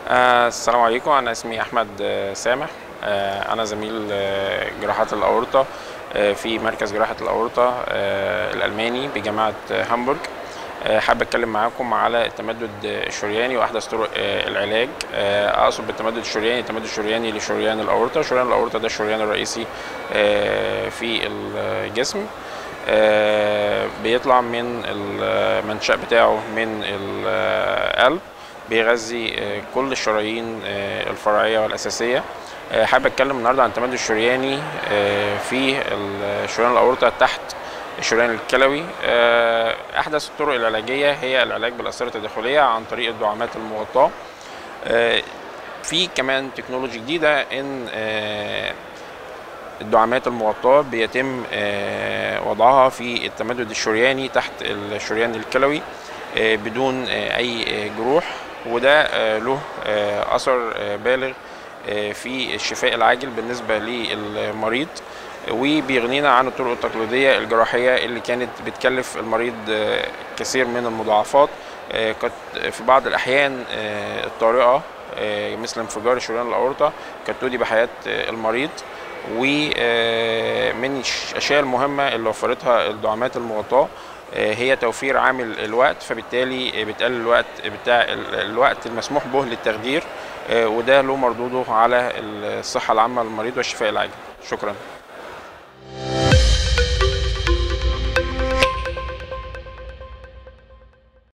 آه، السلام عليكم انا اسمي احمد آه، سامح آه، انا زميل آه، جراحات الاورطه آه، في مركز جراحه الاورطه آه، الالماني بجامعه آه، هامبورج آه، حابب اتكلم معاكم على التمدد الشرياني واحدث طرق آه، العلاج آه، اقصد بالتمدد الشرياني التمدد الشرياني لشريان الاورطه شريان الاورطه ده الشريان الرئيسي آه، في الجسم آه، بيطلع من المنشأ بتاعه من القلب بيغذي آه، كل الشرايين آه، الفرعيه والاساسيه آه، حابب اتكلم النهارده عن التمدد الشرياني آه، في الشريان الاورطه تحت الشريان الكلوي آه، احدث الطرق العلاجيه هي العلاج بالاسرة التداخليه عن طريق الدعامات المغطاه آه، في كمان تكنولوجي جديده ان آه، الدعامات المغطاة بيتم آه، وضعها في التمدد الشرياني تحت الشريان الكلوي آه، بدون آه، أي آه، جروح وده آه، له آه، أثر آه، بالغ آه، في الشفاء العاجل بالنسبة للمريض وبيغنينا عن الطرق التقليدية الجراحية اللي كانت بتكلف المريض آه، كثير من المضاعفات آه، قد في بعض الأحيان آه، الطارئة آه، مثل انفجار شريان الأورطة قد تودي بحياة آه، المريض ومن الاشياء المهمه اللي وفرتها الدعامات المغطاه آه، هي توفير عامل الوقت فبالتالي بتقلل الوقت بتاع ال- الوقت المسموح به للتخدير آه، وده له مردوده على الصحه العامه للمريض والشفاء العاجل شكرا